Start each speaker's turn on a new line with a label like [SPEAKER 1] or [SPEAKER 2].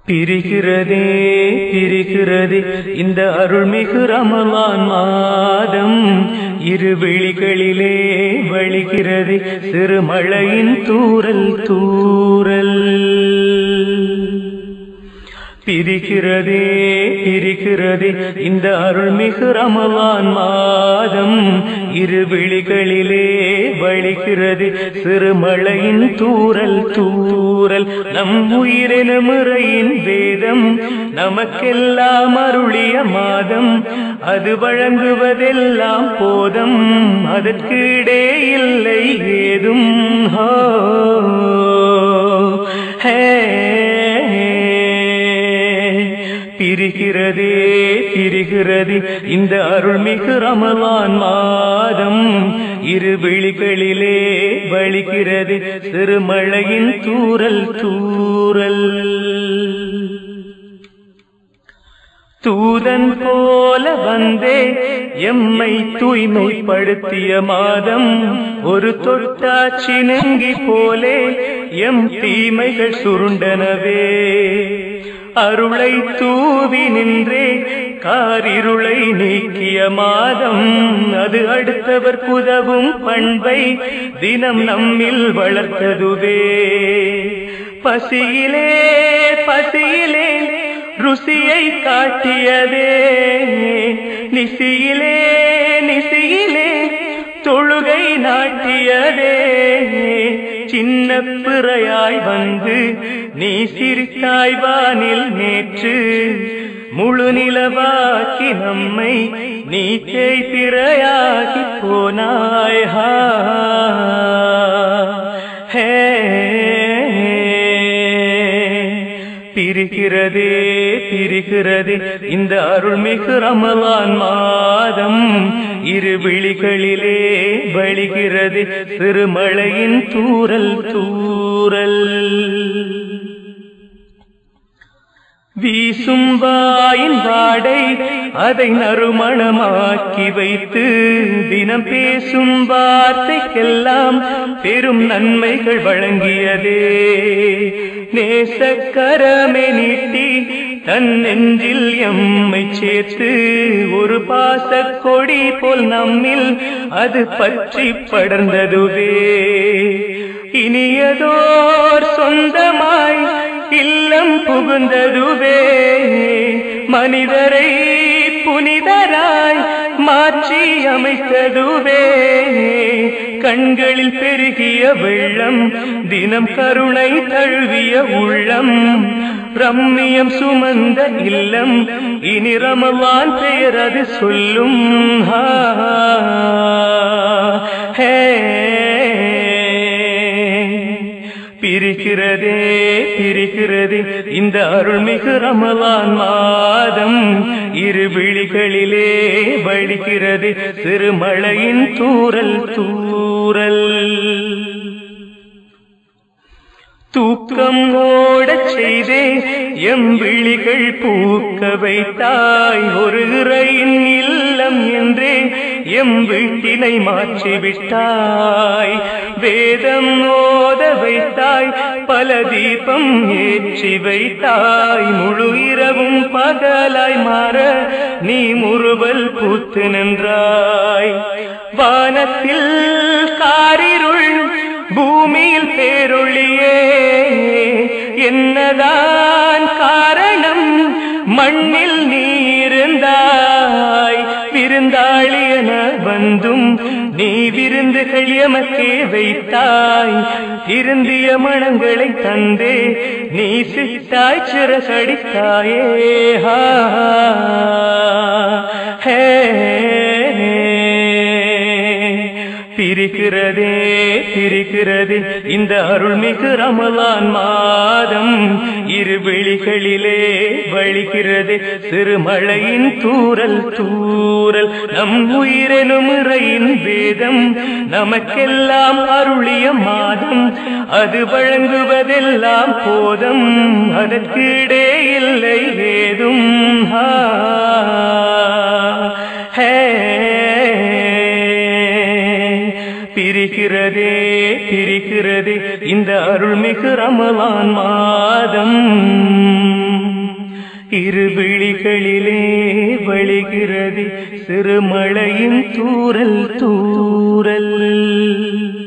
[SPEAKER 1] பிரிகிறதே பிரிகிறதே இந்த அருள்மிகு ரமலான் மாதம் இரு விழிகளிலே வழிகிறதே சிறுமழையின் தூரல் தூரல் பிரிக்கிறதே பிரிக்கிறதே இந்த அருள்மிகு ரமலான் மாதம் இரு விழிகளிலே வழிகிறது சிறுமழையின் தூரல் தூரல் நம் உயிரென முறையின் வேதம் நமக்கெல்லாம் அருளிய மாதம் அது வழங்குவதெல்லாம் போதம் அதற்கு இடே இல்லை ஏதும் ஹோ ஹே பிரிகிறதே பிரிகிறது இந்த அருள்மிகு ரமலான் மாதம் இரு விழிகளிலே வழிகிறது சிறுமழையின் தூரல் தூரல் தூதன் போல வந்தே எம்மை தூய்மைப்படுத்திய மாதம் ஒரு தொட்டாச்சி நெங்கி போலே எம் தீமைகள் சுருண்டனவே அருளை தூவி நின்றே காரிருளை நீக்கிய மாதம் அது அடுத்தவர் குதவும் பண்பை தினம் நம்மில் வளர்த்ததுவே பசியிலே பசியிலே ருசியை காட்டியதே நிசியிலே நிசியிலே தொழுகை நாட்டியதே சின்ன பிறையாய் வந்து நீ சிரித்தாய் வானில் நேற்று முழு நிலவாக்கி நம்மை நீ தேய்பிறையாகி போனாய் ஹா ஹே பிரிகிறதே பிரிகிறதே இந்த அருள்மிகு ரமலான் மாதம் இரு விழிகளிலே வழிகிறது சிறுமழையின் தூரல் தூரல் வீசும் வாயின் வாடை அதை நறுமணமாக்கி வைத்து தினம் பேசும் வார்த்தைக்கெல்லாம் பெரும் நன்மைகள் வழங்கியதே நேசக்கரமே நீட்டி தன் நெஞ்சில் எம்மை சேர்த்து ஒரு பாச கொடி போல் நம்மில் அது பற்றி படர்ந்ததுவே இனியதோர் சொந்தமாய் இல்லம் புகுந்ததுவே மனிதரை புனிதராய் மாற்றி அமைத்ததுவே கண்களில் பெருகிய வெள்ளம் தினம் கருணை தழுவிய உள்ளம் ரம்மியம் சுமந்த இல்லம் இனி ரமலான் பெயர் அது சொல்லும் ஹா ஹே பிரிக்கிறதே பிரிக்கிறதே இந்த அருள்மிகு ரமலான் மாதம் இரு விழிகளிலே வழிகிறது சிறுமழையின் தூரல் தூரல் தூக்கம் ஓடச் செய்தே எம் விழிகள் பூக்க வைத்தாய் ஒரு இறையின் இல்லம் என்றே எம் வீட்டினை மாற்றிவிட்டாய் வேதம் ஓத வைத்தாய் பல தீபம் ஏற்றி வைத்தாய் முழு இரவும் பகலாய் மாற நீ முறுவல் பூத்து நின்றாய் வானத்தில் காரிருள் பூமியில் பேரொழியே என்னதான் காரணம் மண்ணில் நீ இருந்தாய் விருந்தாளி என வந்தும் நீ விருந்துகள் எமக்கே வைத்தாய் திருந்திய மனங்களை தந்தே நீ சித்தாய் சிறசடித்தாயே ஹா ஹே பிரிக்கிறதே பிரிக்கிறதே இந்த அருள்மிகு ரமலான் மாதம் இரு விழிகளிலே வழிகிறது சிறுமழையின் தூரல் தூரல் நம் உயிரெனும் இறையின் வேதம் நமக்கெல்லாம் அருளிய மாதம் அது வழங்குவதெல்லாம் போதம் அதற்கு இடே இல்லை ஏதும் ஹா ஹே பிரிக்கிறதே பிரிக்கிறதே இந்த அருள்மிகு ரமலான் மாதம் வழிகிறது சிறுமழையின் தூரல் தூரல்